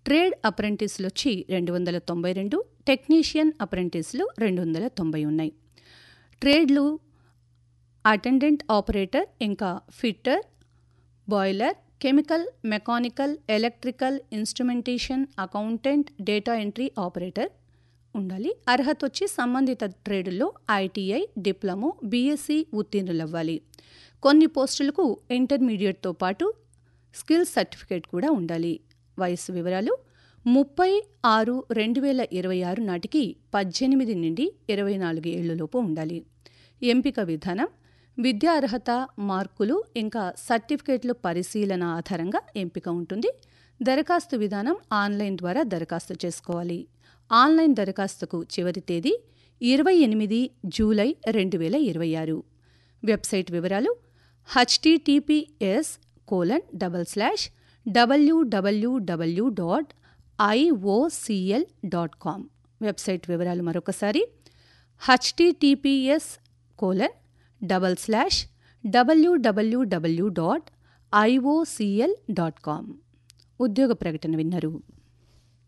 trade అప్రెంటిస్లు వచ్చి రెండు వందల తొంభై రెండు టెక్నీషియన్ అప్రెంటిస్లు రెండు వందల తొంభై ఉన్నాయి ట్రేడ్లు అటెండెంట్ ఆపరేటర్ ఇంకా fitter boiler chemical mechanical electrical instrumentation accountant data entry operator ఉండాలి అర్హత వచ్చి సంబంధిత ట్రేడుల్లో ఐటీఐ డిప్లొమో బీఎస్సీ ఉత్తీర్ణులవ్వాలి కొన్ని పోస్టులకు ఇంటర్మీడియట్తో పాటు స్కిల్ సర్టిఫికేట్ కూడా ఉండాలి వయసు వివరాలు ముప్పై ఆరు రెండు వేల ఇరవై ఆరు నాటికి పద్దెనిమిది నుండి ఇరవై నాలుగు ఏళ్లలోపు ఉండాలి ఎంపిక విధానం విద్యా అర్హత మార్కులు ఇంకా సర్టిఫికేట్లు పరిశీలన ఆధారంగా ఎంపిక ఉంటుంది దరఖాస్తు విధానం ఆన్లైన్ ద్వారా దరఖాస్తు చేసుకోవాలి ఆన్లైన్ దరఖాస్తుకు చివరి తేదీ ఇరవై ఎనిమిది జూలై రెండు వేల ఇరవై ఆరు వెబ్సైట్ వివరాలు HTTPS colon double slash WWW dot IOCL dot com website వివరాలు మరొకసారి HTTPS colon double slash WWW dot IOCL dot com ఉద్యోగ ప్రకటన విన్నారు